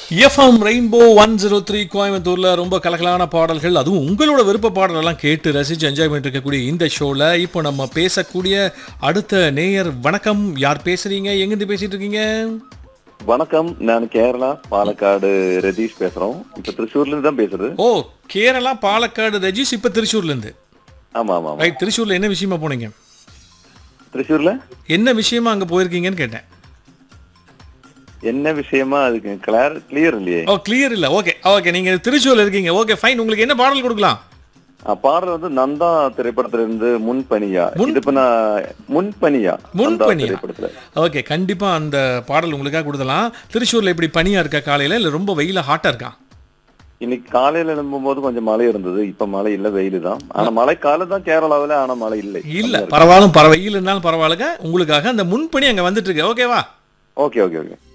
FM Rainbow one zero three கோயம்புத்தூர்ல ரொம்ப கலக்கலான பாடல்கள் அதுவும் உங்களோட விருப்ப பாடலெல்லாம் கேட்டு ரசிச்சு என்ஜாய் பண்ணிட்டு இருக்கக்கூடிய இந்த ஷோல இப்போ நம்ம பேசக்கூடிய அடுத்த நேயர் வணக்கம் யார் பேசுறீங்க எங்கிருந்து பேசிட்டு இருக்கீங்க வணக்கம் நான் கேரளா பாலக்காடு ரதீஷ் பேசுறோம் இப்ப திருச்சூர்ல இருந்து தான் பேசுறது ஓ கேரளா பாலக்காடு ரஜிஸ் இப்போ திருச்சூர்ல இருந்து ஆமா ஆமா ஆமா ரைட் திருச்சூர்ல என்ன விஷயமா போனீங்க திருச்சூர்ல என்ன விஷயமா அங்க போயிருக்கீங்கன்னு கேட்டேன் என்ன விஷயமா அதுக்கு கிளியர் கிளியர் இல்லையே ஓ கிளியர் இல்ல ஓகே ஓகே நீங்க திருச்சூர்ல இருக்கீங்க ஓகே ஃபைன் உங்களுக்கு என்ன பாடல் கொடுக்கலாம் ஆ, பாடுறது வந்து நந்தா திரைப்படத்துல இருந்து முன்பனியா இது இப்ப நான் முன்பனியா நந்தா முன்பனியா? திரைப்படத்துல ஓகே கண்டிப்பா அந்த பாடல் உங்களுக்காக கொடுக்கலாம் திருச்சூர்ல எப்படி பனியா இருக்கா காலையில இல்ல ரொம்ப வெயில ஹாட்டா இருக்கா இன்னைக்கு காலையில எழும்பும்போது கொஞ்சம் மழை இருந்தது இப்ப மழை இல்ல வெயிலு தான் ஆனா மழை காலம் தான் கேரளாவுல ஆனா மழை இல்லை இல்ல பரவாயில்ல பரவாயில்ல வெயில் இருந்தாலும் பரவாயில்ல உங்களுக்காக அந்த முன்பணி அங்க வந்துட்டு இருக்கு ஓகேவா ஓகே ஓகே ஓகே